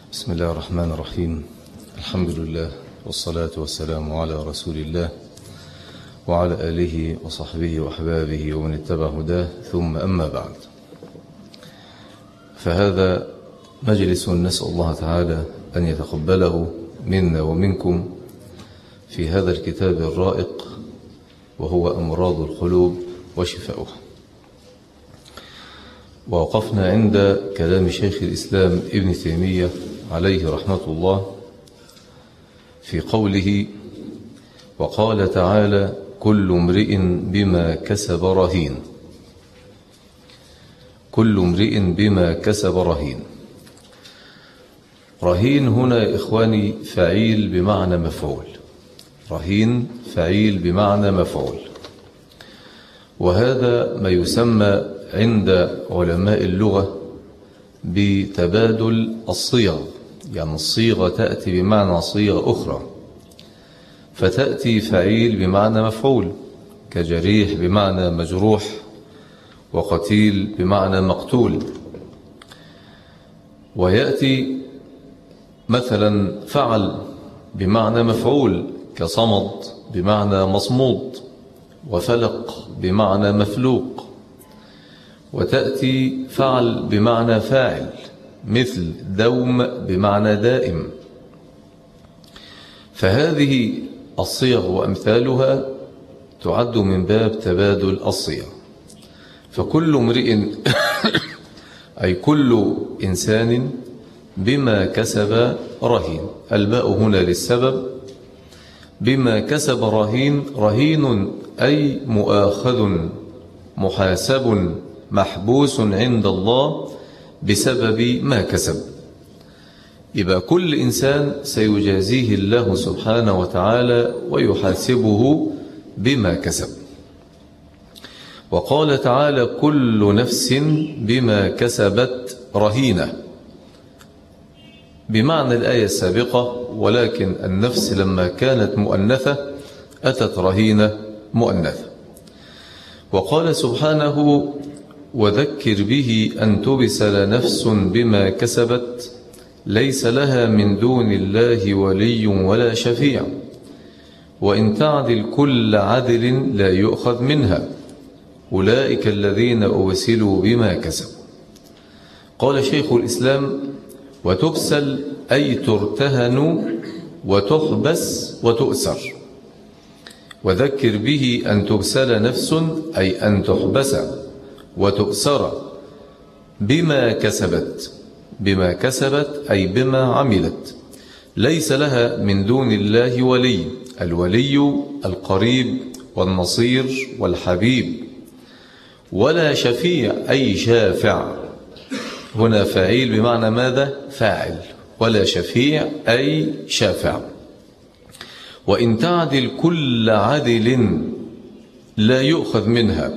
بسم الله الرحمن الرحيم الحمد لله والصلاة والسلام على رسول الله وعلى آله وصحبه وأحبابه ومن اتبع هداه ثم أما بعد فهذا مجلس نسأل الله تعالى أن يتقبله منا ومنكم في هذا الكتاب الرائق وهو أمراض القلوب وشفاؤها ووقفنا عند كلام شيخ الإسلام ابن تيمية عليه رحمة الله في قوله وقال تعالى كل امرئ بما كسب رهين كل امرئ بما كسب رهين رهين هنا يا إخواني فعيل بمعنى مفعول رهين فعيل بمعنى مفعول وهذا ما يسمى عند علماء اللغة بتبادل الصيغ يعني الصيغة تأتي بمعنى صيغة أخرى فتأتي فعيل بمعنى مفعول كجريح بمعنى مجروح وقتيل بمعنى مقتول ويأتي مثلا فعل بمعنى مفعول كصمد بمعنى مصمود وفلق بمعنى مفلوق وتأتي فعل بمعنى فاعل مثل دوم بمعنى دائم فهذه الصيغ وأمثالها تعد من باب تبادل الصيغ فكل امرئ أي كل إنسان بما كسب رهين الباء هنا للسبب بما كسب رهين رهين أي مؤاخذ محاسب محبوس عند الله بسبب ما كسب يبقى كل إنسان سيجازيه الله سبحانه وتعالى ويحاسبه بما كسب وقال تعالى كل نفس بما كسبت رهينة بمعنى الآية السابقة ولكن النفس لما كانت مؤنثة أتت رهينة مؤنثة وقال سبحانه وذكر به أن تبسل نفس بما كسبت ليس لها من دون الله ولي ولا شفيع وإن تعدل كل عدل لا يؤخذ منها أولئك الذين أوسلوا بما كسبوا قال شيخ الإسلام وتبسل أي ترتهن وتحبس وتؤسر وذكر به أن تبسل نفس أي أن تحبس وتؤسر بما كسبت بما كسبت أي بما عملت ليس لها من دون الله ولي الولي القريب والنصير والحبيب ولا شفيع أي شافع هنا فعيل بمعنى ماذا فاعل ولا شفيع أي شافع وإن تعدل كل عدل لا يؤخذ منها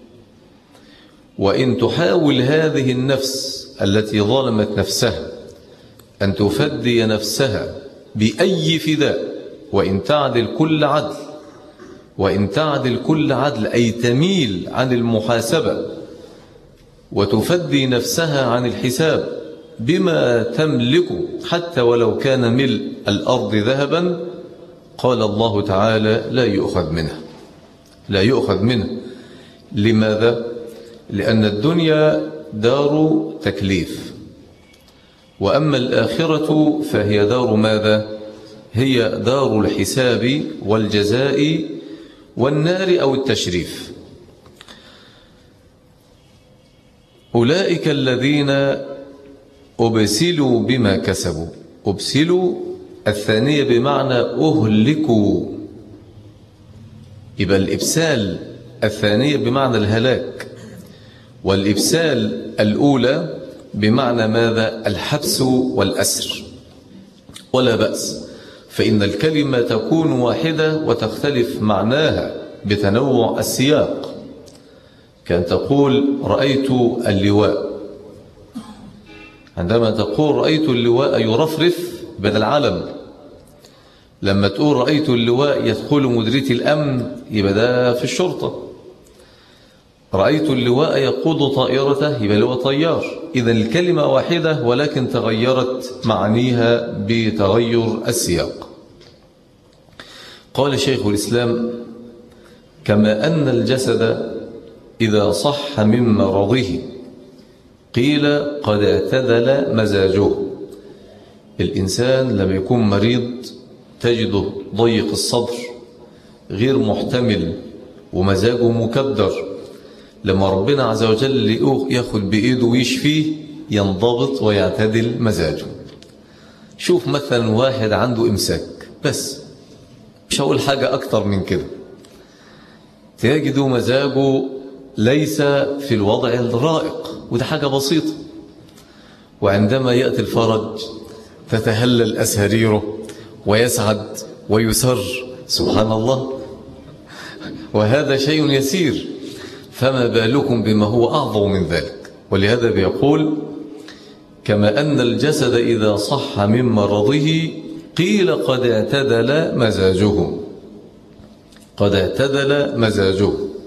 وإن تحاول هذه النفس التي ظلمت نفسها أن تفدي نفسها بأي فداء وإن تعدل كل عدل وإن تعدل كل عدل أي تميل عن المحاسبة وتفدي نفسها عن الحساب بما تملك حتى ولو كان ملء الأرض ذهبا قال الله تعالى لا يؤخذ منها لا يؤخذ منه لماذا؟ لأن الدنيا دار تكليف وأما الآخرة فهي دار ماذا؟ هي دار الحساب والجزاء والنار أو التشريف أولئك الذين أبسلوا بما كسبوا أبسلوا الثانية بمعنى أهلكوا يبقى الإبسال الثانية بمعنى الهلاك والإبسال الأولى بمعنى ماذا الحبس والأسر ولا بأس فإن الكلمة تكون واحدة وتختلف معناها بتنوع السياق كان تقول رأيت اللواء عندما تقول رأيت اللواء يرفرف بدل العلم لما تقول رأيت اللواء يدخل مديرية الأمن يبقى ده في الشرطة رأيت اللواء يقود طائرته يبقى اللواء طيار إذا الكلمة واحدة ولكن تغيرت معانيها بتغير السياق قال شيخ الإسلام كما أن الجسد إذا صح من مرضه قيل قد اعتدل مزاجه الإنسان لما يكون مريض تجده ضيق الصدر غير محتمل ومزاجه مكدر لما ربنا عز وجل ياخد بإيده ويشفيه ينضبط ويعتدل مزاجه شوف مثلا واحد عنده إمساك بس مش هقول حاجة أكتر من كده تجد مزاجه ليس في الوضع الرائق وده حاجة بسيطة وعندما يأتي الفرج تتهلل أسهريره ويسعد ويسر سبحان الله وهذا شيء يسير فما بالكم بما هو أعظم من ذلك ولهذا بيقول كما أن الجسد إذا صح من مرضه قيل قد اعتدل مزاجه قد اعتدل مزاجه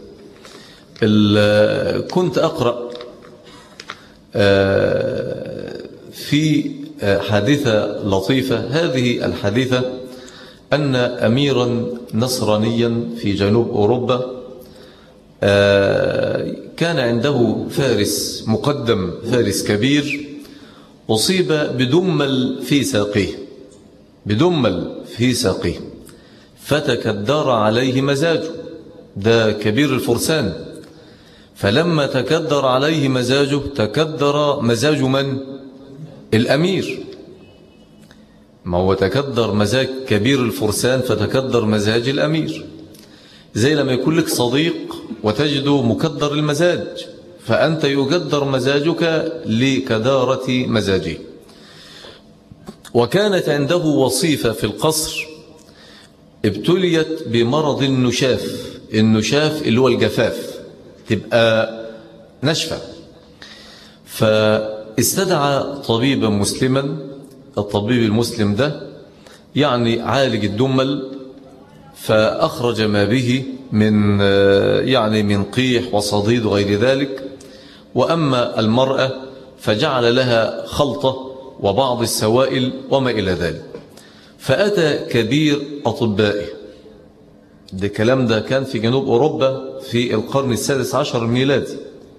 كنت أقرأ في حادثة لطيفة هذه الحادثة أن أميرا نصرانيا في جنوب أوروبا كان عنده فارس مقدم فارس كبير أصيب بدمل في ساقيه بدمل في ساقيه فتكدر عليه مزاجه ده كبير الفرسان فلما تكدر عليه مزاجه تكدر مزاج من؟ الأمير ما هو تكدر مزاج كبير الفرسان فتكدر مزاج الأمير زي لما يكون لك صديق وتجده مكدر المزاج فأنت يقدر مزاجك لكدارة مزاجه وكانت عنده وصيفة في القصر ابتليت بمرض النشاف النشاف اللي هو الجفاف تبقى نشفة فاستدعى طبيبا مسلما الطبيب المسلم ده يعني عالج الدمل فأخرج ما به من يعني من قيح وصديد وغير ذلك وأما المرأة فجعل لها خلطة وبعض السوائل وما إلى ذلك فأتى كبير أطبائه ده كلام ده كان في جنوب أوروبا في القرن السادس عشر الميلادي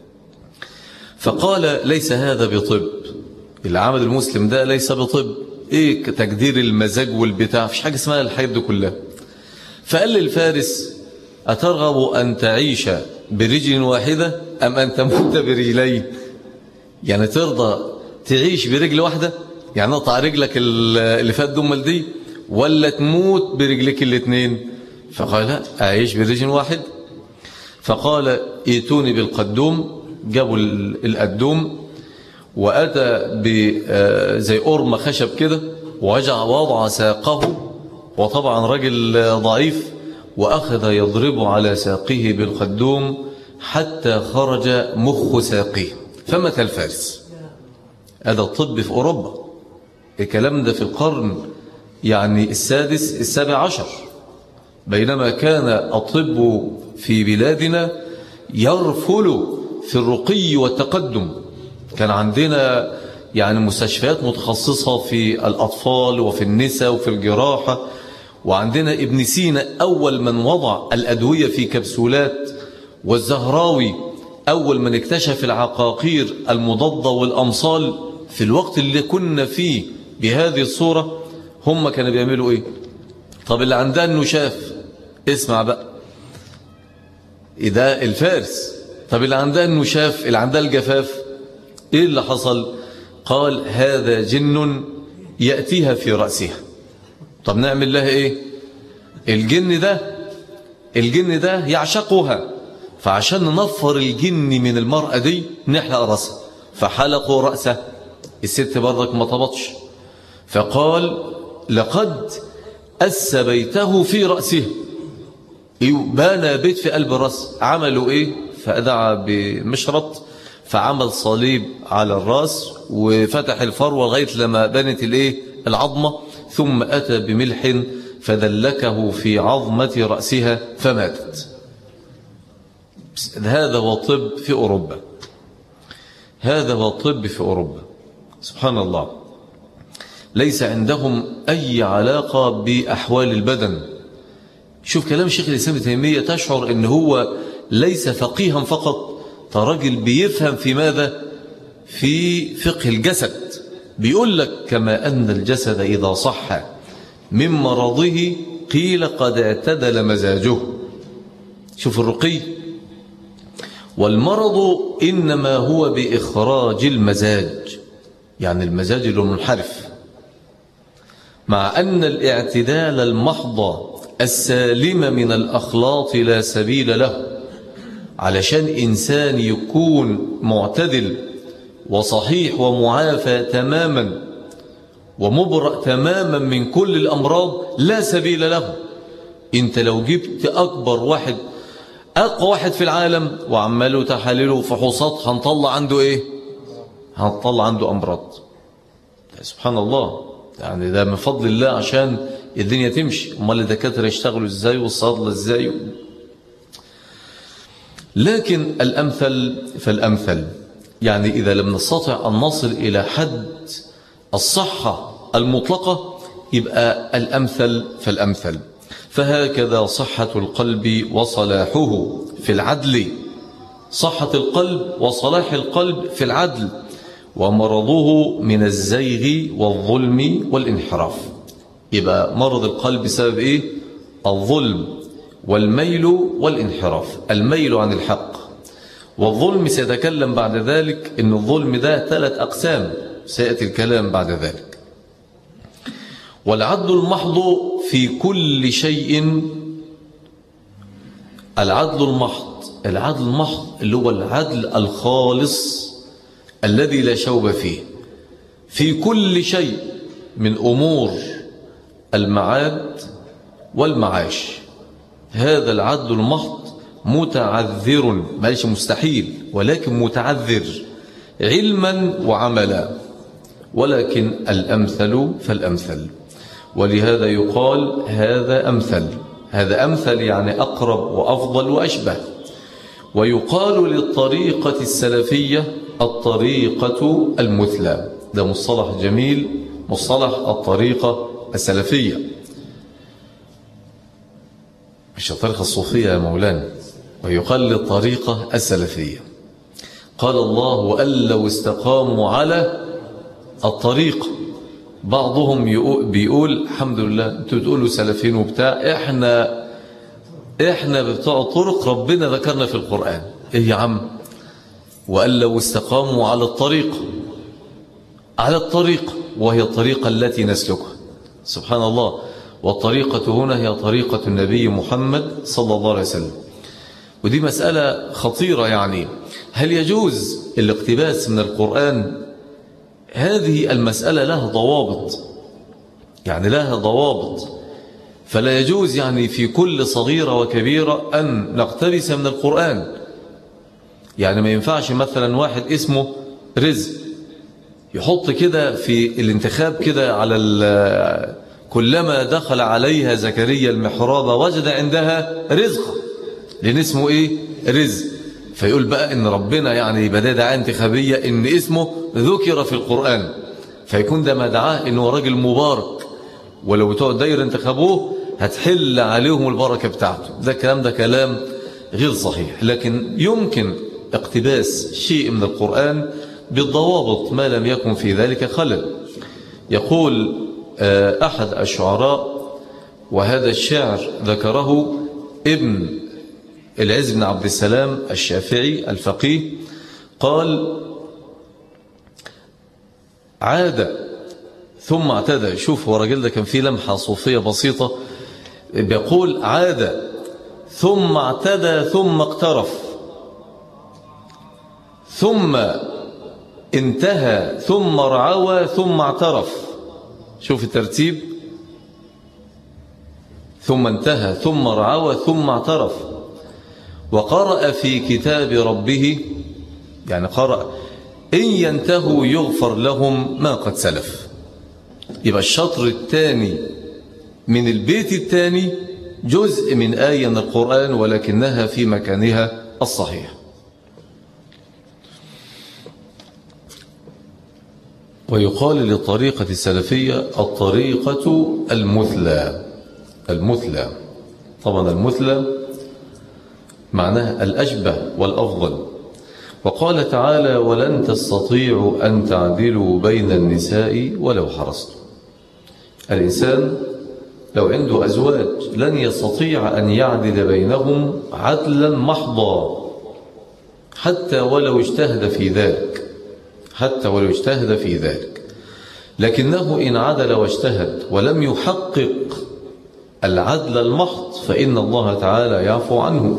فقال ليس هذا بطب العمل المسلم ده ليس بطب ايه تقدير المزاج والبتاع فيش حاجة اسمها الحياة دي كلها فقال للفارس أترغب أن تعيش برجل واحدة أم أن تموت برجلين يعني ترضى تعيش برجل واحدة يعني نقطع رجلك اللي فات دمل دي ولا تموت برجلك الاثنين فقال لا أعيش برجل واحد فقال ائتوني بالقدوم جابوا القدوم وأتى زي أرمى خشب كده ووجع وضع ساقه وطبعا رجل ضعيف وأخذ يضرب على ساقه بالقدوم حتى خرج مخ ساقه فمت الفارس هذا الطب في أوروبا الكلام ده في القرن يعني السادس السابع عشر بينما كان الطب في بلادنا يرفل في الرقي والتقدم كان عندنا يعني مستشفيات متخصصة في الأطفال وفي النساء وفي الجراحة وعندنا ابن سينا أول من وضع الأدوية في كبسولات والزهراوي أول من اكتشف العقاقير المضادة والأمصال في الوقت اللي كنا فيه بهذه الصورة هم كانوا بيعملوا إيه طب اللي عندها النشاف اسمع بقى إذا الفارس طب اللي عندها النشاف اللي عندها الجفاف إيه اللي حصل قال هذا جن يأتيها في رأسها طب نعمل لها إيه الجن ده الجن ده يعشقها فعشان ننفر الجن من المرأة دي نحلق رأسها فحلقوا رأسه الست برضك ما طبطش فقال لقد أس بيته في رأسه بنى بيت في قلب الرأس عملوا إيه فأدعى بمشرط فعمل صليب على الرأس وفتح الفروة لغاية لما بنت الإيه العظمة ثم أتى بملح فدلكه في عظمة رأسها فماتت هذا هو الطب في أوروبا هذا هو الطب في أوروبا سبحان الله ليس عندهم أي علاقة بأحوال البدن شوف كلام شيخ الإسلام تيمية تشعر أن هو ليس فقيها فقط ترجل بيفهم في ماذا في فقه الجسد بيقول لك كما أن الجسد إذا صح من مرضه قيل قد اعتدل مزاجه شوف الرقي والمرض إنما هو بإخراج المزاج يعني المزاج المنحرف مع أن الاعتدال المحض السالم من الأخلاط لا سبيل له علشان إنسان يكون معتدل وصحيح ومعافى تماما ومبرأ تماما من كل الأمراض لا سبيل له انت لو جبت أكبر واحد أقوى واحد في العالم وعمله تحاليله فحوصات هنطلع عنده إيه هنطلع عنده أمراض سبحان الله يعني ده من فضل الله عشان الدنيا تمشي امال الدكاتره يشتغلوا ازاي والصيادله ازاي لكن الأمثل فالأمثل يعني إذا لم نستطع أن نصل إلى حد الصحة المطلقة يبقى الأمثل فالأمثل فهكذا صحة القلب وصلاحه في العدل صحة القلب وصلاح القلب في العدل ومرضه من الزيغ والظلم والانحراف يبقى مرض القلب بسبب إيه؟ الظلم والميل والانحراف الميل عن الحق والظلم سيتكلم بعد ذلك أن الظلم ده ثلاث أقسام سيأتي الكلام بعد ذلك والعدل المحض في كل شيء العدل المحض العدل المحض اللي هو العدل الخالص الذي لا شوب فيه في كل شيء من أمور المعاد والمعاش هذا العدل المحض متعذر مالش مستحيل ولكن متعذر علما وعملا ولكن الأمثل فالأمثل ولهذا يقال هذا أمثل هذا أمثل يعني أقرب وأفضل وأشبه ويقال للطريقة السلفية الطريقة المثلى ده مصطلح جميل مصطلح الطريقة السلفية مش الطريقة الصوفية يا مولانا ويقال للطريقة السلفية قال الله وأن لو استقاموا على الطريق بعضهم بيقول الحمد لله انتوا بتقولوا سلفين وبتاع احنا احنا بتوع الطرق ربنا ذكرنا في القرآن ايه يا عم وأن لو استقاموا على الطريق على الطريق وهي الطريقة التي نسلكها سبحان الله والطريقة هنا هي طريقة النبي محمد صلى الله عليه وسلم ودي مسألة خطيرة يعني هل يجوز الاقتباس من القرآن هذه المسألة لها ضوابط يعني لها ضوابط فلا يجوز يعني في كل صغيرة وكبيرة أن نقتبس من القرآن يعني ما ينفعش مثلا واحد اسمه رزق يحط كده في الانتخاب كده على كلما دخل عليها زكريا المحراب وجد عندها رزق لأن اسمه إيه رزق فيقول بقى إن ربنا يعني بدأ دعاء انتخابية إن اسمه ذكر في القرآن فيكون ده ما دعاه إنه راجل مبارك ولو بتوع الدايرة انتخبوه هتحل عليهم البركة بتاعته ده كلام ده كلام غير صحيح لكن يمكن اقتباس شيء من القرآن بالضوابط ما لم يكن في ذلك خلل يقول أحد الشعراء وهذا الشعر ذكره ابن العز بن عبد السلام الشافعي الفقيه قال عاد ثم اعتدى شوف هو الراجل ده كان فيه لمحة صوفية بسيطة بيقول عاد ثم اعتدى ثم اقترف ثم انتهى ثم رعوى ثم اعترف شوف الترتيب ثم انتهى ثم رعوى ثم اعترف وقرأ في كتاب ربه يعني قرأ إن ينتهوا يغفر لهم ما قد سلف يبقى الشطر الثاني من البيت الثاني جزء من آية من القرآن ولكنها في مكانها الصحيح ويقال للطريقة السلفية الطريقة المثلى المثلى طبعا المثلى معناها الأشبه والأفضل وقال تعالى ولن تستطيعوا أن تعدلوا بين النساء ولو حرصتم الإنسان لو عنده أزواج لن يستطيع أن يعدل بينهم عدلا محضا حتى ولو اجتهد في ذلك حتى ولو اجتهد في ذلك لكنه إن عدل واجتهد ولم يحقق العدل المحض فإن الله تعالى يعفو عنه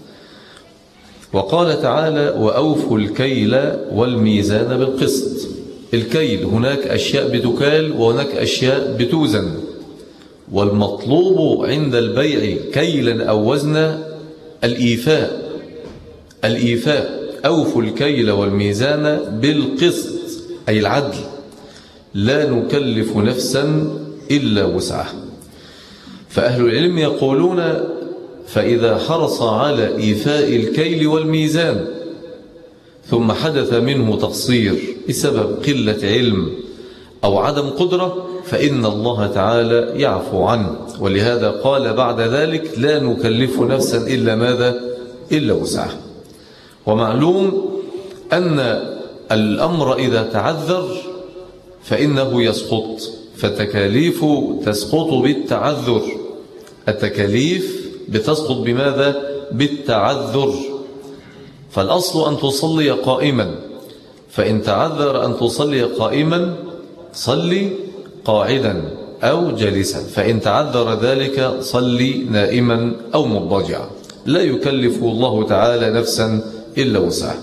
وقال تعالى وأوفوا الكيل والميزان بالقسط الكيل هناك أشياء بتكال وهناك أشياء بتوزن والمطلوب عند البيع كيلا أو وزنا الإيفاء الإيفاء أوفوا الكيل والميزان بالقسط أي العدل لا نكلف نفسا إلا وسعها فأهل العلم يقولون فإذا حرص على إيفاء الكيل والميزان ثم حدث منه تقصير بسبب قلة علم أو عدم قدرة فإن الله تعالى يعفو عنه ولهذا قال بعد ذلك لا نكلف نفسا إلا ماذا إلا وسعه ومعلوم أن الأمر إذا تعذر فإنه يسقط فالتكاليف تسقط بالتعذر التكاليف بتسقط بماذا بالتعذر فالأصل أن تصلي قائما فإن تعذر أن تصلي قائما صلي قاعدا أو جالسا فإن تعذر ذلك صلي نائما أو مضجعا لا يكلف الله تعالى نفسا إلا وسعها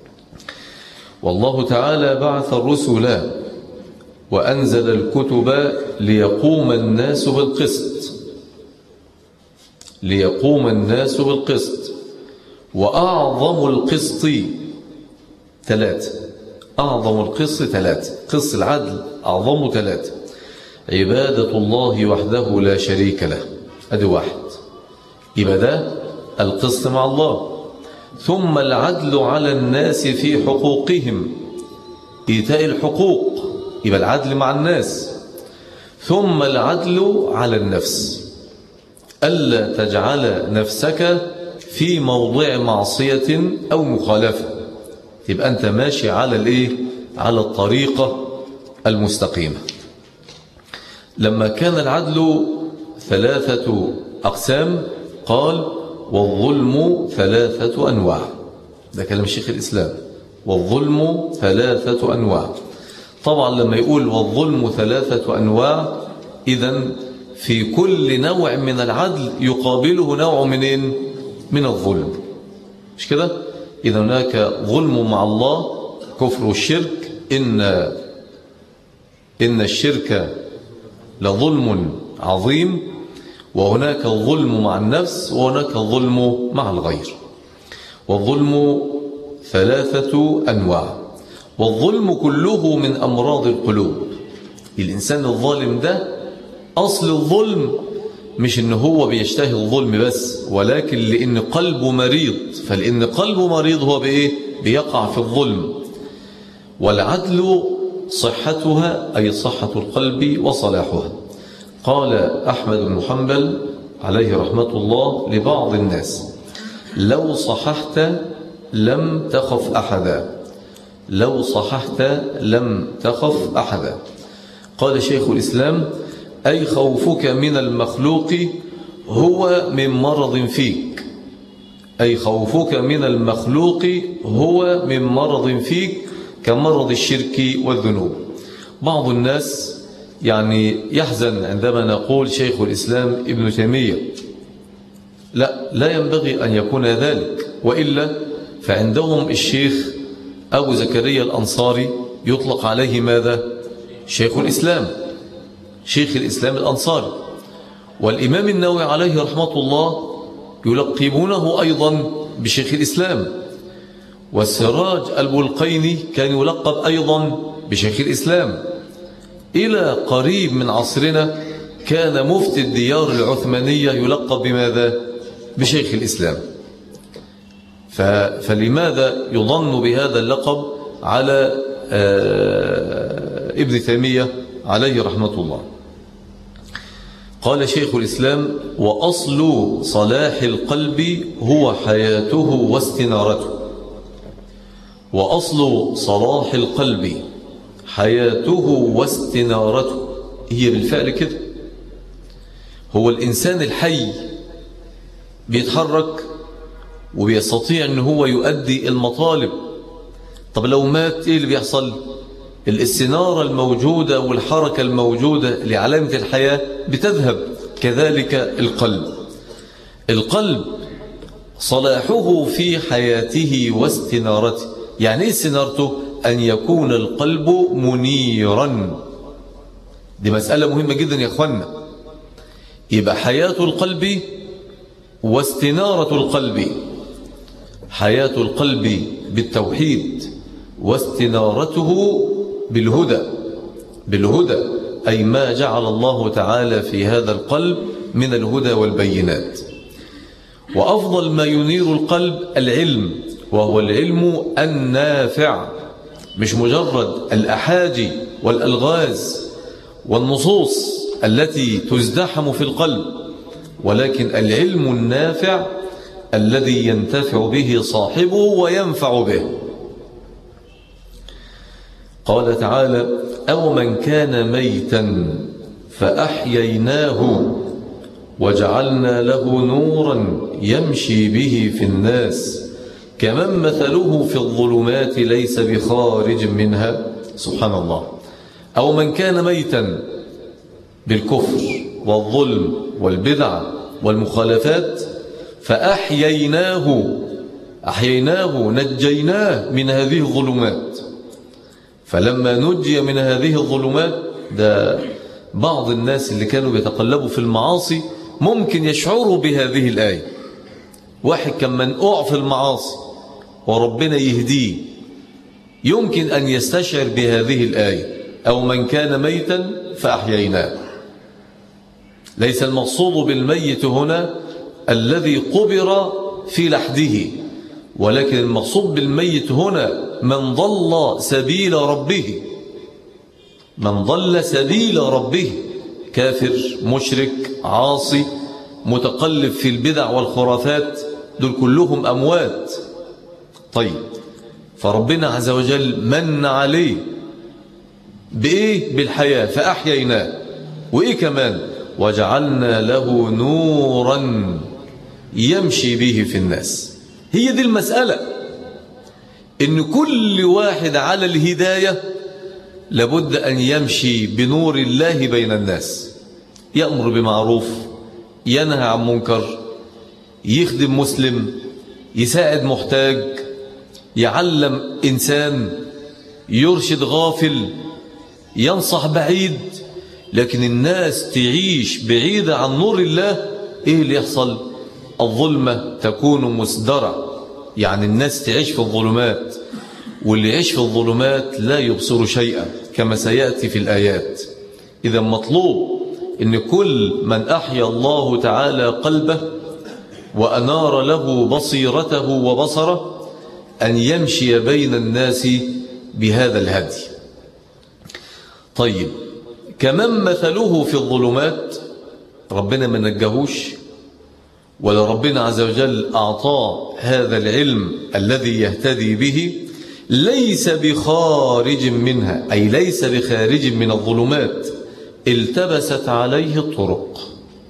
والله تعالى بعث الرسل وأنزل الكتب ليقوم الناس بالقسط ليقوم الناس بالقسط وأعظم القسط ثلاثة أعظم القسط ثلاثة قسط العدل أعظم ثلاثة عبادة الله وحده لا شريك له أدي واحد يبقى ده القسط مع الله ثم العدل على الناس في حقوقهم إيتاء الحقوق يبقى العدل مع الناس ثم العدل على النفس ألا تجعل نفسك في موضع معصية أو مخالفة يبقى أنت ماشي على الإيه؟ على الطريقة المستقيمة لما كان العدل ثلاثة أقسام قال والظلم ثلاثة أنواع ده كلام شيخ الإسلام والظلم ثلاثة أنواع طبعا لما يقول والظلم ظلم أنواع إذا في كل نوع من العدل يقابله نوع منين من الظلم مش كده إذا هناك ظلم مع الله كفر والشرك إن إن الشرك لظلم عظيم وهناك الظلم مع النفس وهناك الظلم مع الغير والظلم ثلاثة أنواع والظلم كله من أمراض القلوب الإنسان الظالم ده أصل الظلم مش إن هو بيشتهي الظلم بس ولكن لأن قلبه مريض فلأن قلبه مريض هو بإيه بيقع في الظلم والعدل صحتها أي صحة القلب وصلاحها قال أحمد بن حنبل عليه رحمة الله لبعض الناس لو صححت لم تخف أحدا لو صححت لم تخف أحدا قال شيخ الإسلام أي خوفك من المخلوق هو من مرض فيك أي خوفك من المخلوق هو من مرض فيك كمرض الشرك والذنوب بعض الناس يعني يحزن عندما نقول شيخ الإسلام ابن تيمية لا لا ينبغي أن يكون ذلك وإلا فعندهم الشيخ أبو زكريا الأنصاري يطلق عليه ماذا شيخ الإسلام شيخ الإسلام الأنصاري والإمام النووي عليه رحمة الله يلقبونه أيضا بشيخ الإسلام والسراج البلقيني كان يلقب أيضا بشيخ الإسلام إلى قريب من عصرنا كان مفتي الديار العثمانية يلقب بماذا؟ بشيخ الإسلام فلماذا يظن بهذا اللقب على آه، ابن تيمية عليه رحمة الله قال شيخ الإسلام وأصل صلاح القلب هو حياته واستنارته وأصل صلاح القلب حياته واستنارته هي بالفعل كده هو الإنسان الحي بيتحرك وبيستطيع أن هو يؤدي المطالب طب لو مات إيه اللي بيحصل الاستنارة الموجودة والحركة الموجودة لعلامة الحياة بتذهب كذلك القلب القلب صلاحه في حياته واستنارته يعني ايه استنارته أن يكون القلب منيرا دي مسألة مهمة جدا يا أخوانا يبقى حياة القلب واستنارة القلب حياة القلب بالتوحيد واستنارته بالهدى بالهدى أي ما جعل الله تعالى في هذا القلب من الهدى والبينات وأفضل ما ينير القلب العلم وهو العلم النافع مش مجرد الأحاجي والألغاز والنصوص التي تزدحم في القلب ولكن العلم النافع الذي ينتفع به صاحبه وينفع به قال تعالى أو من كان ميتا فأحييناه وجعلنا له نورا يمشي به في الناس كمن مثله في الظلمات ليس بخارج منها سبحان الله أو من كان ميتا بالكفر والظلم والبدع والمخالفات فأحييناه أحييناه نجيناه من هذه الظلمات فلما نجي من هذه الظلمات ده بعض الناس اللي كانوا بيتقلبوا في المعاصي ممكن يشعروا بهذه الآية واحد كان منقوع في المعاصي وربنا يهديه يمكن أن يستشعر بهذه الآية أو من كان ميتا فأحييناه ليس المقصود بالميت هنا الذي قبر في لحده ولكن المقصود بالميت هنا من ضل سبيل ربه من ضل سبيل ربه كافر مشرك عاصي متقلب في البدع والخرافات دول كلهم أموات طيب فربنا عز وجل من عليه بإيه بالحياة فأحييناه وإيه كمان وجعلنا له نورا يمشي به في الناس هي دي المسألة إن كل واحد على الهداية لابد أن يمشي بنور الله بين الناس يأمر بمعروف ينهى عن منكر يخدم مسلم يساعد محتاج يعلم إنسان يرشد غافل ينصح بعيد لكن الناس تعيش بعيدة عن نور الله إيه اللي يحصل الظلمة تكون مسدرة يعني الناس تعيش في الظلمات واللي يعيش في الظلمات لا يبصر شيئا كما سيأتي في الآيات إذا مطلوب إن كل من أحيا الله تعالى قلبه وأنار له بصيرته وبصره أن يمشي بين الناس بهذا الهدي طيب كمن مثله في الظلمات ربنا ما نجهوش ولا ربنا عز وجل أعطاه هذا العلم الذي يهتدي به ليس بخارج منها أي ليس بخارج من الظلمات التبست عليه الطرق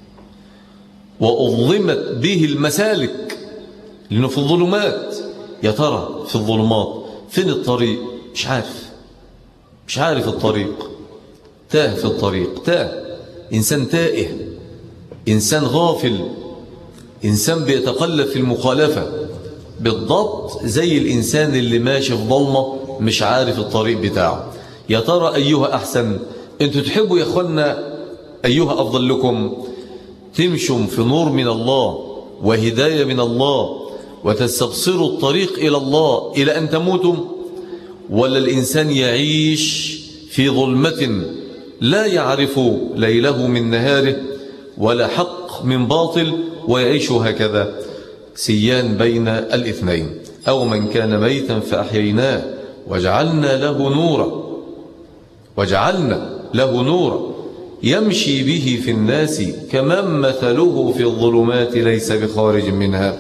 وأظلمت به المسالك لأنه في الظلمات يا ترى في الظلمات فين الطريق مش عارف مش عارف الطريق تاه في الطريق تاه إنسان تائه إنسان غافل إنسان بيتقلب في المخالفة بالضبط زي الإنسان اللي ماشي في ضلمة مش عارف الطريق بتاعه يا ترى أيها أحسن أنتوا تحبوا يا أخوانا أيها أفضل لكم تمشوا في نور من الله وهداية من الله وتستبصروا الطريق إلى الله إلى أن تموتوا ولا الإنسان يعيش في ظلمة لا يعرف ليله من نهاره ولا حق من باطل ويعيش هكذا سيان بين الاثنين أو من كان ميتا فأحييناه وجعلنا له نورا وجعلنا له نورا يمشي به في الناس كمن مثله في الظلمات ليس بخارج منها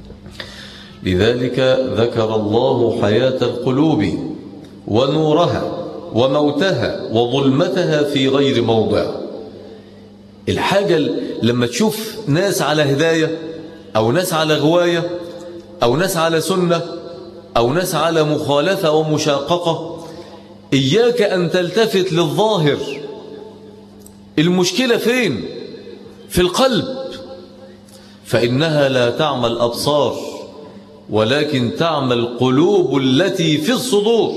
لذلك ذكر الله حياة القلوب ونورها وموتها وظلمتها في غير موضع الحاجة لما تشوف ناس على هداية أو ناس على غواية أو ناس على سنة أو ناس على مخالفة ومشاققة إياك أن تلتفت للظاهر المشكلة فين في القلب فإنها لا تعمل أبصار ولكن تعمل القلوب التي في الصدور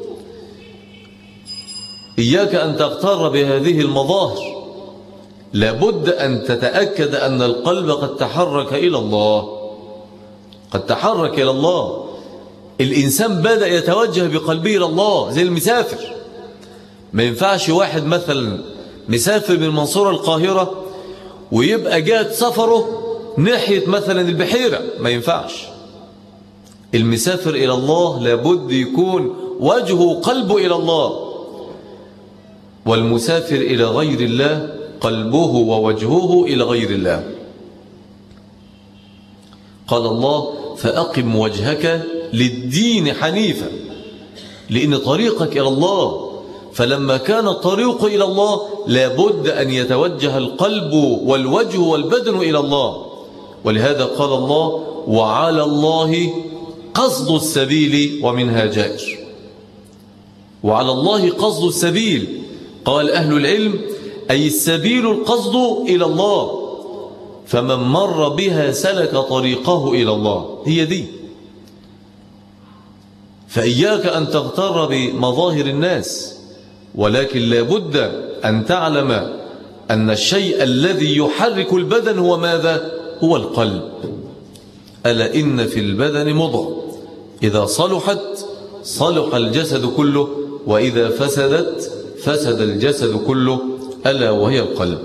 إياك أن تغتر بهذه المظاهر لابد أن تتأكد أن القلب قد تحرك إلى الله قد تحرك إلى الله الإنسان بدأ يتوجه بقلبه إلى الله زي المسافر ما ينفعش واحد مثلا مسافر من منصورة القاهرة ويبقى جات سفره ناحية مثلا البحيرة ما ينفعش المسافر إلى الله لابد يكون وجهه قلبه إلى الله والمسافر إلى غير الله قلبه ووجهه إلى غير الله قال الله فأقم وجهك للدين حنيفا لأن طريقك إلى الله فلما كان الطريق إلى الله لابد أن يتوجه القلب والوجه والبدن إلى الله ولهذا قال الله وعلى الله قصد السبيل ومنها جائر وعلى الله قصد السبيل قال أهل العلم أي السبيل القصد إلى الله فمن مر بها سلك طريقه إلى الله هي دي فإياك أن تغتر بمظاهر الناس ولكن لابد أن تعلم أن الشيء الذي يحرك البدن هو ماذا؟ هو القلب ألا إن في البدن مضغ إذا صلحت صلح الجسد كله وإذا فسدت فسد الجسد كله ألا وهي القلب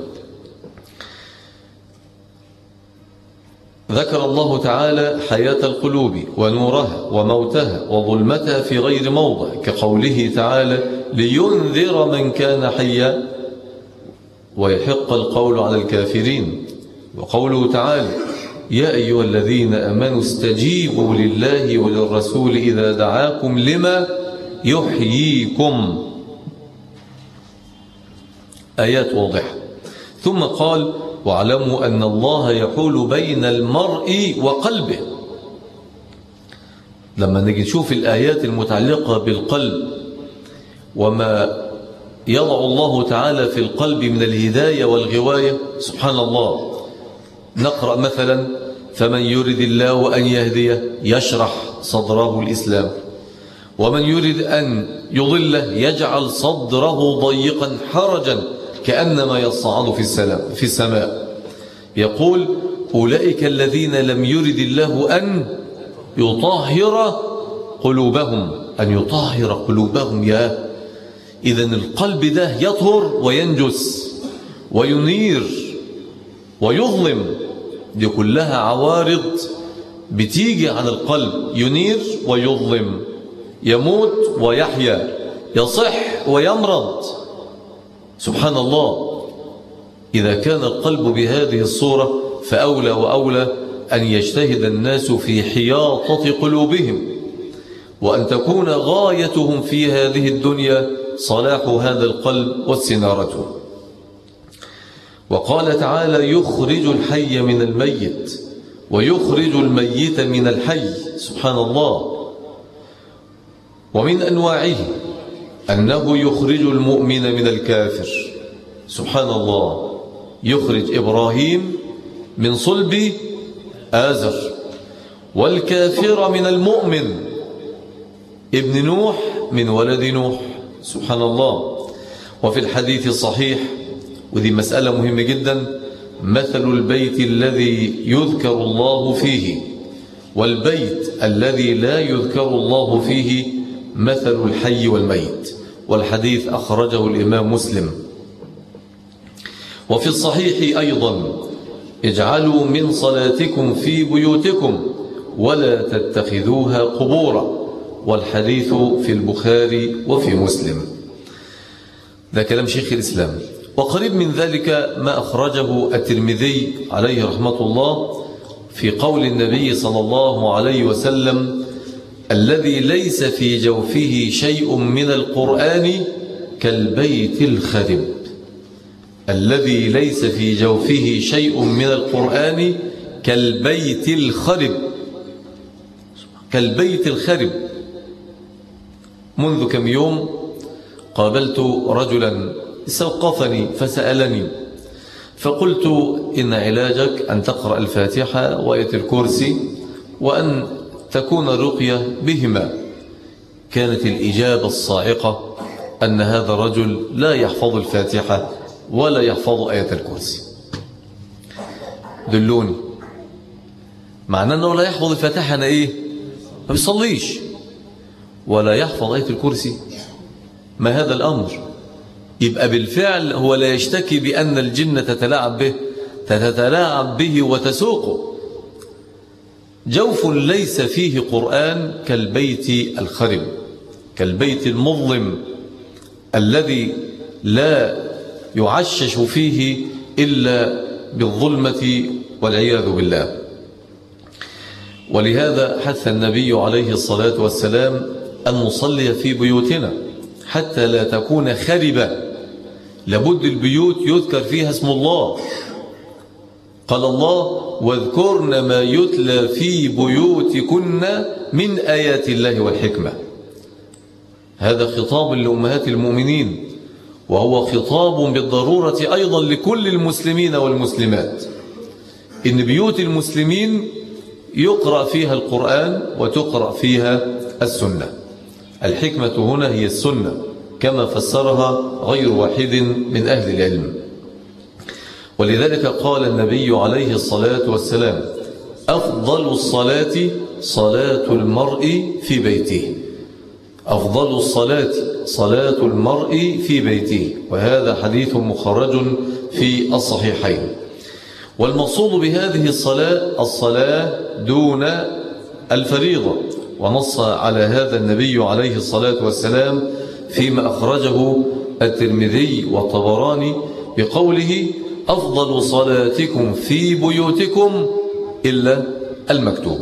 ذكر الله تعالى حياة القلوب ونورها وموتها وظلمتها في غير موضع كقوله تعالى لينذر من كان حيا ويحق القول على الكافرين وقوله تعالى يا أيها الذين أمنوا استجيبوا لله وللرسول إذا دعاكم لما يحييكم آيات واضحة ثم قال واعلموا أن الله يحول بين المرء وقلبه لما نجي نشوف الآيات المتعلقة بالقلب وما يضع الله تعالى في القلب من الهداية والغواية سبحان الله نقرأ مثلا فمن يرد الله أن يهديه يشرح صدره الإسلام ومن يرد أن يضله يجعل صدره ضيقا حرجا كأنما يصعد في السلام في السماء يقول أولئك الذين لم يرد الله أن يطهر قلوبهم أن يطهر قلوبهم يا إذا القلب ده يطهر وينجس وينير ويظلم دي كلها عوارض بتيجي عن القلب ينير ويظلم يموت ويحيا يصح ويمرض سبحان الله إذا كان القلب بهذه الصورة فأولى وأولى أن يجتهد الناس في حياطة قلوبهم وأن تكون غايتهم في هذه الدنيا صلاح هذا القلب واستنارته وقال تعالى يخرج الحي من الميت ويخرج الميت من الحي سبحان الله ومن أنواعه أنه يخرج المؤمن من الكافر سبحان الله يخرج إبراهيم من صلب آزر والكافر من المؤمن ابن نوح من ولد نوح سبحان الله وفي الحديث الصحيح ودي مسألة مهمة جدا مثل البيت الذي يذكر الله فيه والبيت الذي لا يذكر الله فيه مثل الحي والميت والحديث أخرجه الإمام مسلم وفي الصحيح أيضا اجعلوا من صلاتكم في بيوتكم ولا تتخذوها قبورا والحديث في البخاري وفي مسلم ده كلام شيخ الإسلام وقريب من ذلك ما أخرجه الترمذي عليه رحمة الله في قول النبي صلى الله عليه وسلم الذي ليس في جوفه شيء من القرآن كالبيت الخرب الذي ليس في جوفه شيء من القرآن كالبيت الخرب كالبيت الخرب منذ كم يوم قابلت رجلا استوقفني فسألني فقلت إن علاجك أن تقرأ الفاتحة وآية الكرسي وأن تكون الرقية بهما كانت الإجابة الصاعقة أن هذا الرجل لا يحفظ الفاتحة ولا يحفظ آية الكرسي دلوني معنى أنه لا يحفظ الفاتحة أنا إيه ما بيصليش ولا يحفظ آية الكرسي ما هذا الأمر يبقى بالفعل هو لا يشتكي بأن الجنة تتلاعب به تتلاعب به وتسوقه جوف ليس فيه قرآن كالبيت الخرب كالبيت المظلم الذي لا يعشش فيه إلا بالظلمة والعياذ بالله ولهذا حث النبي عليه الصلاة والسلام أن نصلي في بيوتنا حتى لا تكون خربة لابد البيوت يذكر فيها اسم الله قال الله واذكرن ما يتلى في بيوتكن من آيات الله والحكمة هذا خطاب لأمهات المؤمنين وهو خطاب بالضرورة أيضا لكل المسلمين والمسلمات إن بيوت المسلمين يقرأ فيها القرآن وتقرأ فيها السنة الحكمة هنا هي السنة كما فسرها غير واحد من أهل العلم ولذلك قال النبي عليه الصلاة والسلام أفضل الصلاة صلاة المرء في بيته أفضل الصلاة صلاة المرء في بيته وهذا حديث مخرج في الصحيحين والمقصود بهذه الصلاة الصلاة دون الفريضة ونص على هذا النبي عليه الصلاة والسلام فيما أخرجه الترمذي والطبراني بقوله أفضل صلاتكم في بيوتكم إلا المكتوبة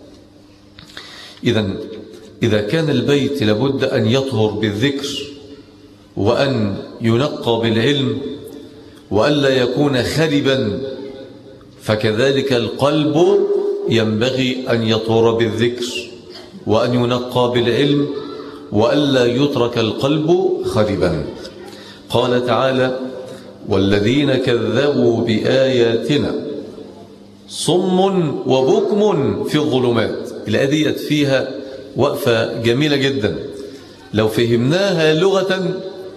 إذا إذا كان البيت لابد أن يطهر بالذكر وأن ينقى بالعلم وألا يكون خربا فكذلك القلب ينبغي أن يطهر بالذكر وأن ينقى بالعلم وألا يترك القلب خربا قال تعالى والذين كذبوا بآياتنا صم وبكم في الظلمات الآية فيها وقفة جميلة جدا لو فهمناها لغة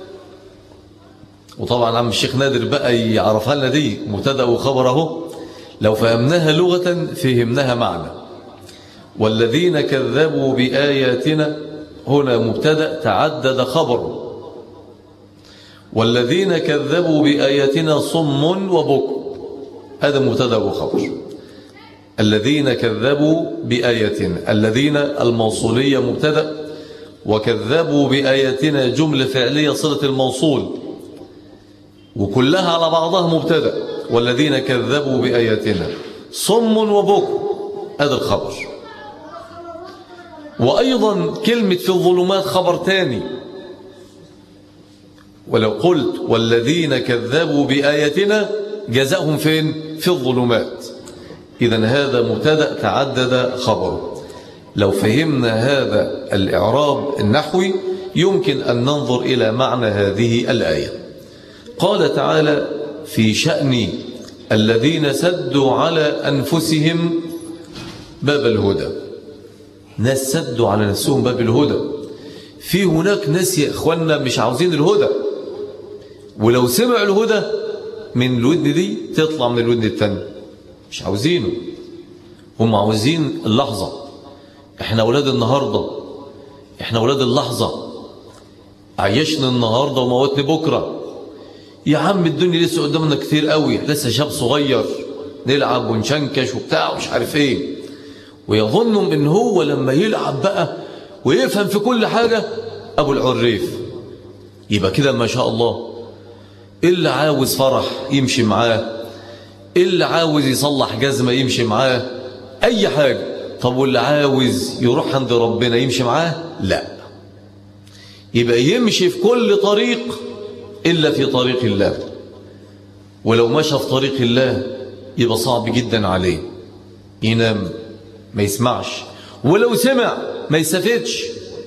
وطبعا عم الشيخ نادر بقى يعرفها لنا دي مبتدا وخبره لو فهمناها لغة فهمناها معنى والذين كذبوا بآياتنا هنا مبتدا تعدد خبر والذين كذبوا بآياتنا صم وبكم هذا مبتدا وخبر الذين كذبوا بآياتنا الذين الموصولية مبتدا وكذبوا بآياتنا جملة فعلية صلة الموصول وكلها على بعضها مبتدا والذين كذبوا بآياتنا صم وبكم هذا الخبر وأيضا كلمة في الظلمات خبر تاني ولو قلت والذين كذبوا بآياتنا جزاهم فين في الظلمات إذا هذا مبتدا تعدد خبره لو فهمنا هذا الإعراب النحوي يمكن أن ننظر إلى معنى هذه الآية قال تعالى في شأن الذين سدوا على أنفسهم باب الهدى ناس سدوا على نفسهم باب الهدى في هناك ناس يا إخواننا مش عاوزين الهدى ولو سمعوا الهدى من الودن دي تطلع من الودن التانية مش عاوزينه هم عاوزين اللحظة احنا أولاد النهاردة احنا أولاد اللحظة عيشنا النهاردة وموتني بكرة يا عم الدنيا لسه قدامنا كتير قوي لسه شاب صغير نلعب ونشنكش وبتاع ومش عارف ايه ويظنهم ان هو لما يلعب بقى ويفهم في كل حاجة ابو العريف يبقى كده ما شاء الله اللي عاوز فرح يمشي معاه اللي عاوز يصلح جزمة يمشي معاه أي حاجة طب واللي عاوز يروح عند ربنا يمشي معاه لا يبقى يمشي في كل طريق إلا في طريق الله ولو مشى في طريق الله يبقى صعب جدا عليه ينام ما يسمعش ولو سمع ما يستفدش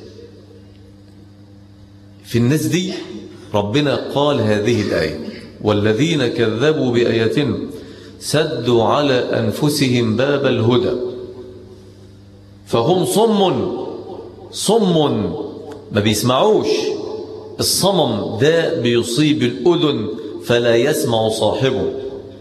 في الناس دي ربنا قال هذه الآية والذين كذبوا بآياتنا سدوا على أنفسهم باب الهدى فهم صم صم ما بيسمعوش الصمم ده بيصيب الأذن فلا يسمع صاحبه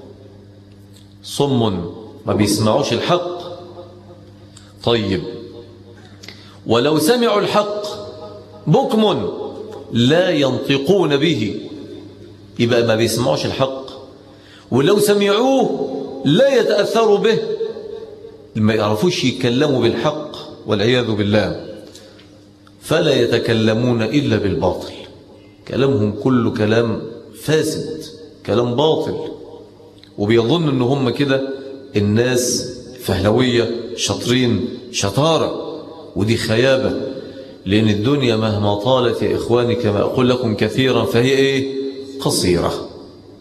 صم ما بيسمعوش الحق طيب ولو سمعوا الحق بكم لا ينطقون به يبقى ما بيسمعوش الحق ولو سمعوه لا يتأثروا به ما يعرفوش يتكلموا بالحق والعياذ بالله فلا يتكلمون إلا بالباطل كلامهم كله كلام فاسد كلام باطل وبيظن ان هم كده الناس فهلوية شاطرين شطارة ودي خيابة لأن الدنيا مهما طالت يا إخواني كما أقول لكم كثيرا فهي إيه قصيرة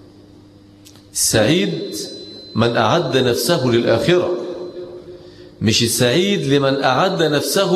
السعيد من أعد نفسه للآخرة مش السعيد لمن أعد نفسه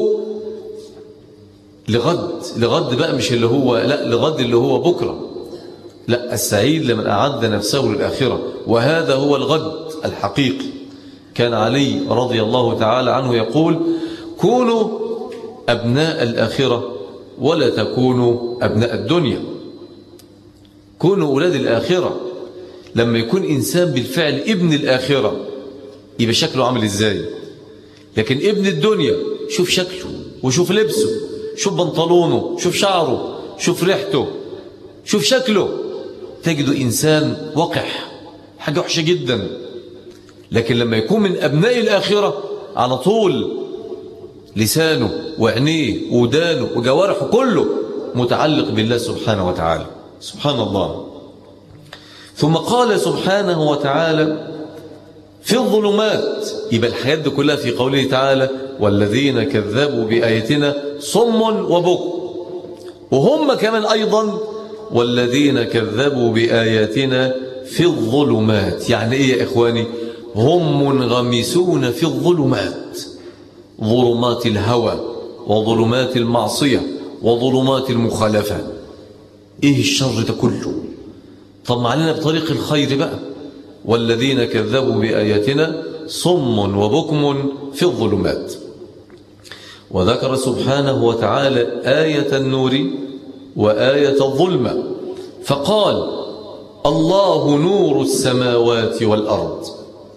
لغد لغد بقى مش اللي هو لا لغد اللي هو بكرة لا السعيد لمن أعد نفسه للآخرة وهذا هو الغد الحقيقي كان علي رضي الله تعالى عنه يقول كونوا أبناء الآخرة ولا تكونوا أبناء الدنيا كونوا أولاد الآخرة لما يكون إنسان بالفعل ابن الآخرة يبقى شكله عامل إزاي لكن ابن الدنيا شوف شكله وشوف لبسه شوف بنطلونه شوف شعره شوف ريحته شوف شكله تجد إنسان وقح حاجة وحشة جدا لكن لما يكون من أبناء الآخرة على طول لسانه وعينيه ودانه وجوارحه كله متعلق بالله سبحانه وتعالى سبحان الله ثم قال سبحانه وتعالى في الظلمات يبقى الحياة دي كلها في قوله تعالى والذين كذبوا بآياتنا صم وبكم وهم كمان أيضا والذين كذبوا بآياتنا في الظلمات يعني إيه يا إخواني هم منغمسون في الظلمات ظلمات الهوى وظلمات المعصية وظلمات المخالفة إيه الشر ده كله طب معلنا بطريق الخير بقى والذين كذبوا بآياتنا صم وبكم في الظلمات وذكر سبحانه وتعالى آية النور وآية الظلمة فقال الله نور السماوات والأرض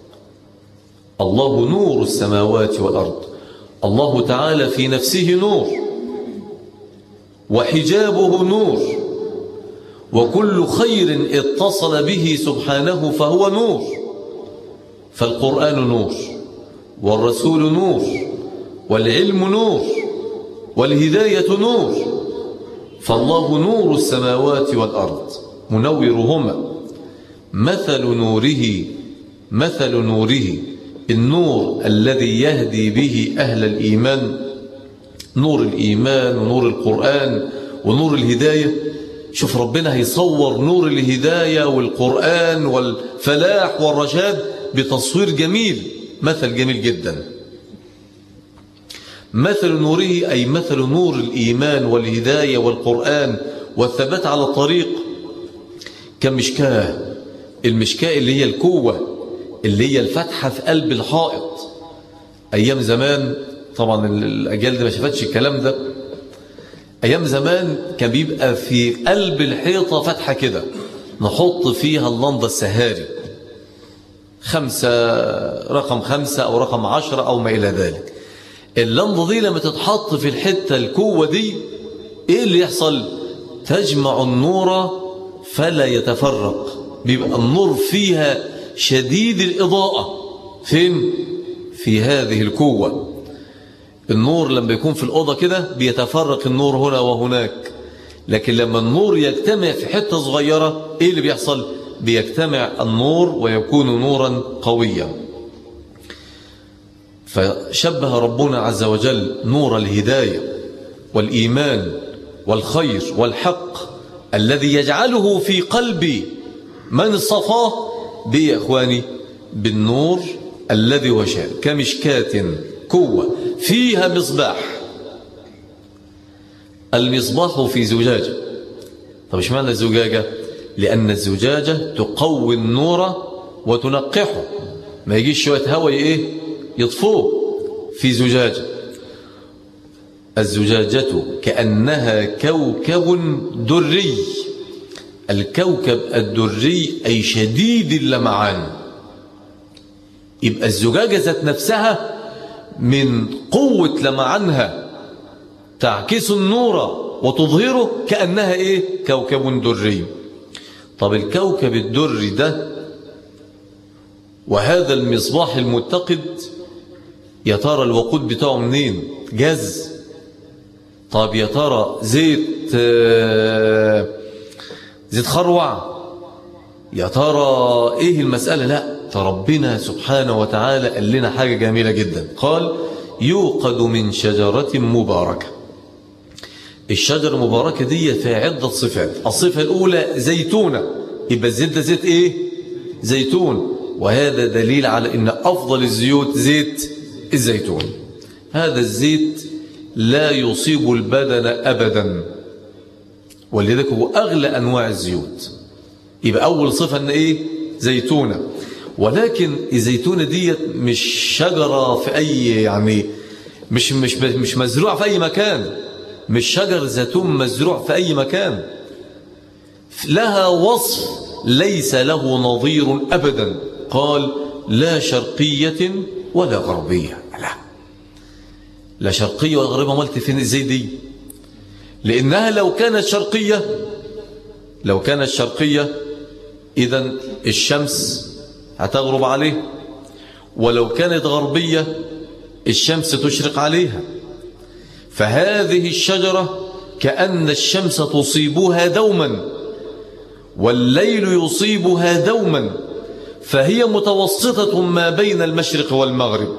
الله نور السماوات والأرض الله تعالى في نفسه نور وحجابه نور وكل خير اتصل به سبحانه فهو نور فالقرآن نور والرسول نور والعلم نور والهداية نور فالله نور السماوات والأرض منورهما مثل نوره مثل نوره النور الذي يهدي به أهل الإيمان نور الإيمان ونور القرآن ونور الهداية شوف ربنا هيصور نور الهداية والقرآن والفلاح والرشاد بتصوير جميل مثل جميل جدا مثل نوره أي مثل نور الإيمان والهداية والقرآن والثبات على الطريق كمشكاه المشكاه اللي هي الكوة اللي هي الفتحة في قلب الحائط أيام زمان طبعا الأجيال دي ما شافتش الكلام ده أيام زمان كان بيبقى في قلب الحيطة فتحة كده نحط فيها اللمضة السهاري خمسة رقم خمسة أو رقم عشرة أو ما إلى ذلك اللمضة دي لما تتحط في الحتة الكوة دي إيه اللي يحصل تجمع النور فلا يتفرق بيبقى النور فيها شديد الإضاءة فين؟ في هذه الكوة النور لما يكون في الأوضة كده بيتفرق النور هنا وهناك لكن لما النور يجتمع في حتة صغيرة ايه اللي بيحصل بيجتمع النور ويكون نورا قويا فشبه ربنا عز وجل نور الهداية والإيمان والخير والحق الذي يجعله في قلب من اصطفاه به يا إخواني بالنور الذي هو شان كمشكاة كوة فيها مصباح المصباح في زجاجة طب ايش معنى الزجاجة لأن الزجاجة تقوي النور وتنقحه ما يجيش شوية هواء ايه يطفوه في زجاجة الزجاجة كأنها كوكب دري الكوكب الدري أي شديد اللمعان يبقى الزجاجة ذات نفسها من قوة لمعانها تعكس النور وتظهره كأنها إيه كوكب دري طب الكوكب الدري ده وهذا المصباح المتقد يا ترى الوقود بتاعه منين جز طب يا ترى زيت زيت خروع يا ترى ايه المسألة لا ربنا سبحانه وتعالى قال لنا حاجة جميلة جدا قال يوقد من شجرة مباركة الشجرة المباركة دي فيها عدة صفات الصفة الأولى زيتونة يبقى الزيت ده زيت إيه زيتون وهذا دليل على أن أفضل الزيوت زيت الزيتون هذا الزيت لا يصيب البدن أبدا ولذلك هو أغلى أنواع الزيوت يبقى أول صفة أن إيه زيتونة ولكن الزيتونة دي مش شجرة في أي يعني مش مش مش مزروع في أي مكان مش شجر زيتون مزروع في أي مكان لها وصف ليس له نظير أبدا قال لا شرقية ولا غربية لا لا شرقية ولا غربية مالت فين ازاي دي لأنها لو كانت شرقية لو كانت شرقية إذا الشمس هتغرب عليه ولو كانت غربية الشمس تشرق عليها فهذه الشجرة كأن الشمس تصيبها دوما والليل يصيبها دوما فهي متوسطة ما بين المشرق والمغرب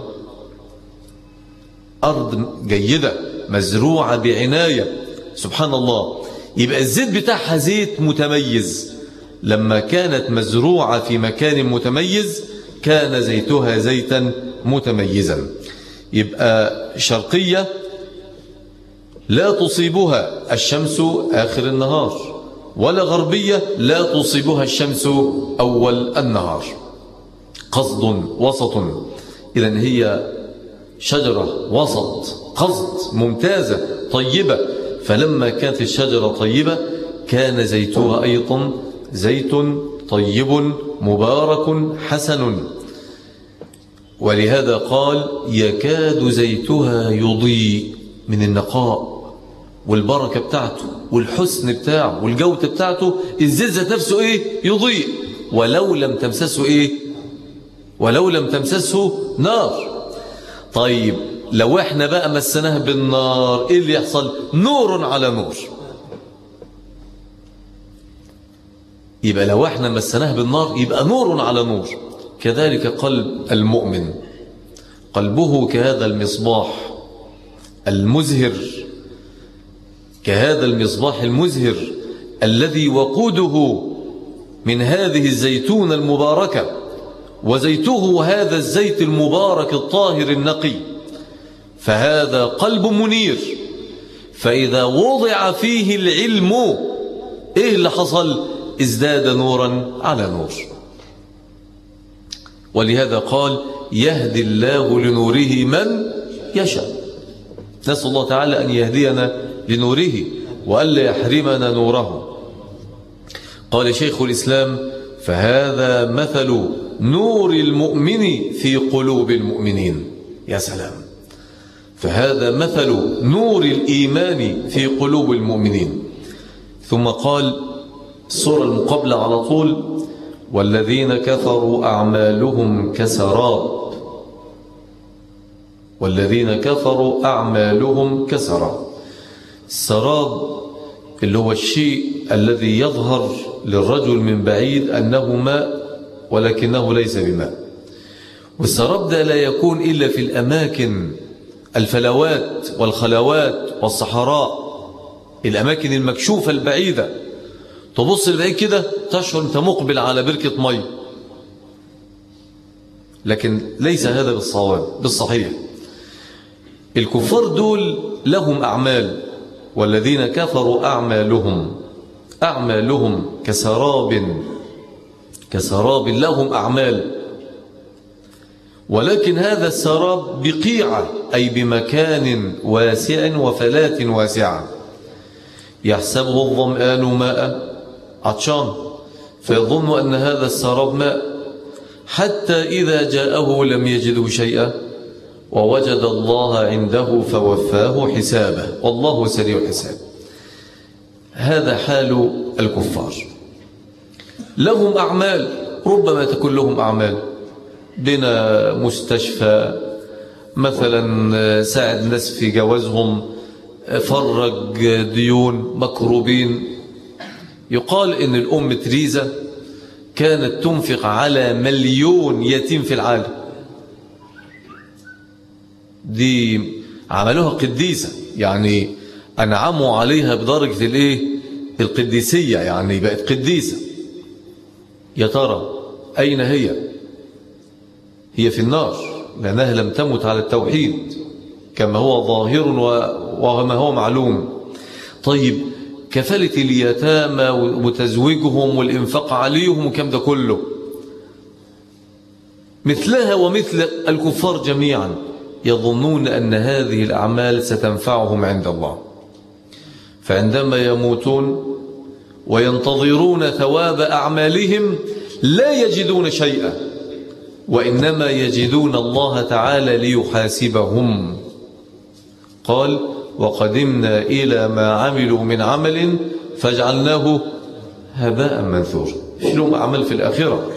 أرض جيدة مزروعة بعناية سبحان الله يبقى الزيت بتاعها زيت متميز لما كانت مزروعة في مكان متميز كان زيتها زيتا متميزا يبقى شرقية لا تصيبها الشمس آخر النهار ولا غربية لا تصيبها الشمس أول النهار قصد وسط إذا هي شجرة وسط قصد ممتازة طيبة فلما كانت الشجرة طيبة كان زيتها أيضا زيت طيب مبارك حسن ولهذا قال يكاد زيتها يضيء من النقاء والبركة بتاعته والحسن بتاعه والجودة بتاعته الزيت ذات نفسه ايه يضيء ولو لم تمسسه ايه ولو لم تمسسه نار طيب لو احنا بقى مسناه بالنار ايه اللي يحصل نور على نور يبقى لو احنا مسناه بالنار يبقى نور على نور كذلك قلب المؤمن قلبه كهذا المصباح المزهر كهذا المصباح المزهر الذي وقوده من هذه الزيتون المباركة وزيته هذا الزيت المبارك الطاهر النقي فهذا قلب منير فإذا وضع فيه العلم إيه اللي حصل ازداد نورا على نور ولهذا قال يهدي الله لنوره من يشاء نسأل الله تعالى أن يهدينا لنوره وألا يحرمنا نوره قال شيخ الإسلام فهذا مثل نور المؤمن في قلوب المؤمنين يا سلام فهذا مثل نور الإيمان في قلوب المؤمنين ثم قال الصورة المقابلة على طول والذين كفروا أعمالهم كسراب والذين كفروا أعمالهم كسراب السراب اللي هو الشيء الذي يظهر للرجل من بعيد أنه ماء ولكنه ليس بماء والسراب ده لا يكون إلا في الأماكن الفلوات والخلوات والصحراء الأماكن المكشوفة البعيدة تبص البعيد كده تشعر أنت مقبل على بركة مي لكن ليس هذا بالصواب بالصحيح الكفار دول لهم أعمال والذين كفروا أعمالهم أعمالهم كسراب كسراب لهم أعمال ولكن هذا السراب بقيعة أي بمكان واسع وفلات واسعة يحسبه الظمآن ماء عطشان فيظن أن هذا السراب ماء حتى إذا جاءه لم يجده شيئا ووجد الله عنده فوفاه حسابه والله سريع الحساب هذا حال الكفار لهم أعمال ربما تكون لهم أعمال بنا مستشفى مثلا ساعد الناس في جوازهم فرج ديون مكروبين يقال ان الأم تريزا كانت تنفق على مليون يتيم في العالم دي عملوها قديسة يعني أنعموا عليها بدرجة الإيه القديسية يعني بقت قديسة يا ترى أين هي هي في النار لأنها لم تمت على التوحيد كما هو ظاهر وما هو معلوم طيب كفالة اليتامى وتزويجهم والإنفاق عليهم وكم ده كله مثلها ومثل الكفار جميعا يظنون أن هذه الأعمال ستنفعهم عند الله فعندما يموتون وينتظرون ثواب أعمالهم لا يجدون شيئا وإنما يجدون الله تعالى ليحاسبهم قال وقدمنا إلى ما عملوا من عمل فاجعلناه هباء منثورا شنو عمل في الآخرة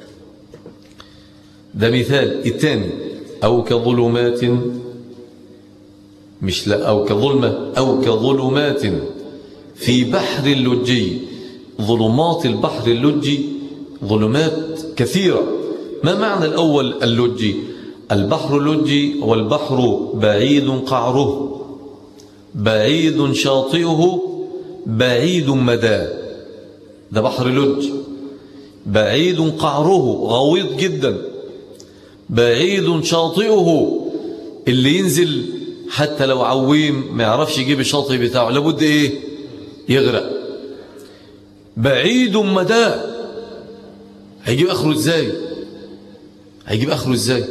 ده مثال الثاني أو كظلمات مش لا أو كظلمة أو كظلمات في بحر اللجي ظلمات البحر اللجي ظلمات كثيرة ما معنى الأول اللجي البحر اللجي هو البحر بعيد قعره بعيد شاطئه بعيد مدى ده بحر لج بعيد قعره غويط جدا بعيد شاطئه اللي ينزل حتى لو عويم ما يعرفش يجيب الشاطئ بتاعه لابد ايه يغرق بعيد مدى هيجيب اخره ازاي هيجيب اخره ازاي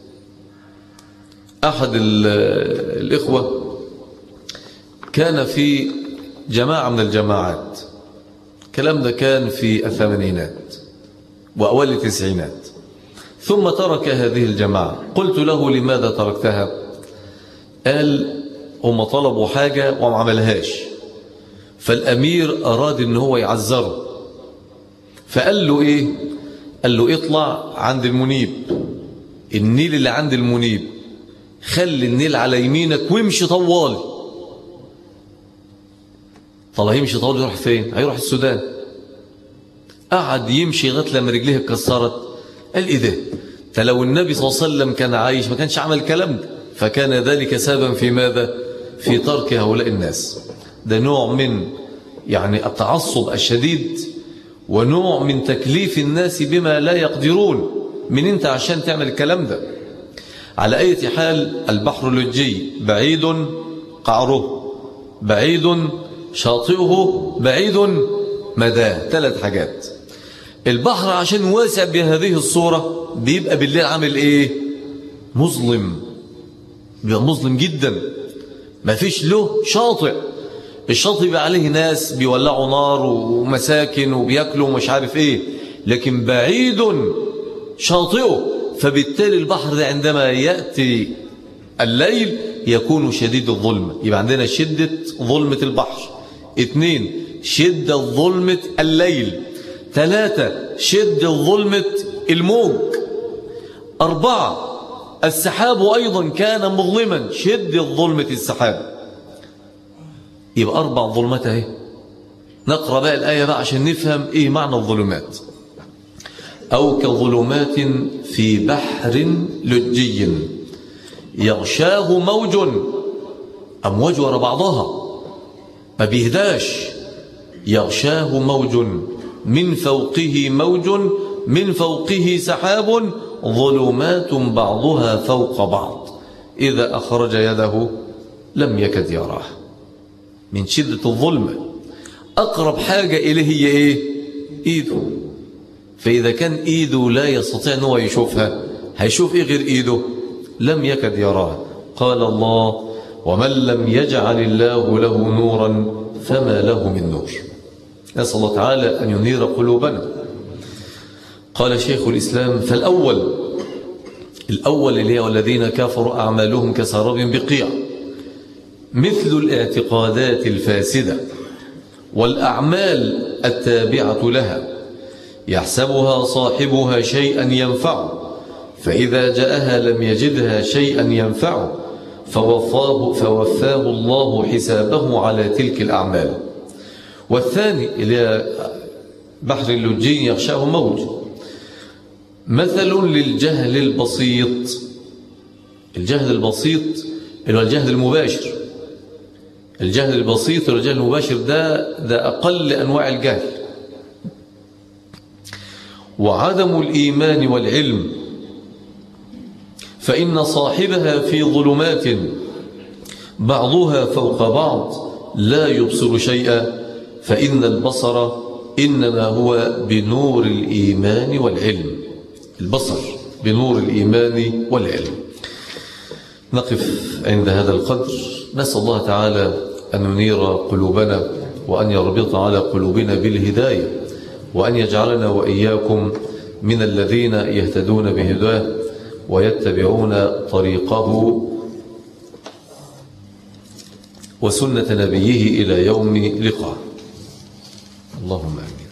احد الاخوه كان في جماعة من الجماعات الكلام ده كان في الثمانينات وأول التسعينات ثم ترك هذه الجماعة قلت له لماذا تركتها قال هم طلبوا حاجة وما عملهاش فالأمير أراد ان هو يعذره فقال له إيه قال له اطلع عند المنيب النيل اللي عند المنيب خلي النيل على يمينك وامشي طوالي طب هيمشي طوالي يروح فين هيروح السودان قعد يمشي لغايه لما رجليه اتكسرت قال ايه ده ده لو النبي صلى الله عليه وسلم كان عايش ما كانش عمل الكلام ده فكان ذلك سببا في ماذا في ترك هؤلاء الناس ده نوع من يعني التعصب الشديد ونوع من تكليف الناس بما لا يقدرون من انت عشان تعمل الكلام ده على أي حال البحر اللجي بعيد قعره بعيد شاطئه بعيد مداه ثلاث حاجات البحر عشان واسع بهذه الصورة بيبقى بالليل عامل ايه مظلم بيبقى مظلم جدا ما فيش له شاطئ الشاطئ بيبقى عليه ناس بيولعوا نار ومساكن وبياكلوا ومش عارف ايه لكن بعيد شاطئه فبالتالي البحر ده عندما يأتي الليل يكون شديد الظلمة يبقى عندنا شدة ظلمة البحر اثنين شدة ظلمة الليل ثلاثة شدة ظلمة الموج أربعة السحاب أيضا كان مظلما شدة ظلمة السحاب يبقى أربع ظلمات اهي نقرأ بقى الآية بقى عشان نفهم إيه معنى الظلمات أو كظلمات في بحر لجي يغشاه موج أمواج ورا بعضها ما بيهداش يغشاه موج من فوقه موج من فوقه سحاب ظلمات بعضها فوق بعض إذا أخرج يده لم يكد يراه من شدة الظلمة أقرب حاجة إليه هي إيه إيده فإذا كان إيده لا يستطيع أنه يشوفها هيشوف إيه غير إيده لم يكد يراه قال الله ومن لم يجعل الله له نورا فما له من نور نسأل الله تعالى أن ينير قلوبنا قال شيخ الإسلام فالأول الأول اللي هي والذين كفروا أعمالهم كسراب بقيع مثل الاعتقادات الفاسدة والأعمال التابعة لها يحسبها صاحبها شيئا ينفعه فإذا جاءها لم يجدها شيئا ينفعه فوفاه, فوفاه الله حسابه على تلك الأعمال والثاني إلى بحر اللجين يغشاه موج مثل للجهل البسيط الجهل البسيط اللي هو الجهل المباشر الجهل البسيط والجهل المباشر ده ده أقل أنواع الجهل وعدم الإيمان والعلم فإن صاحبها في ظلمات بعضها فوق بعض لا يبصر شيئا فإن البصر إنما هو بنور الإيمان والعلم البصر بنور الإيمان والعلم نقف عند هذا القدر نسأل الله تعالى أن ينير قلوبنا وأن يربط على قلوبنا بالهداية وأن يجعلنا وإياكم من الذين يهتدون بهداه ويتبعون طريقه وسنة نبيه إلى يوم لقاء اللهم آمين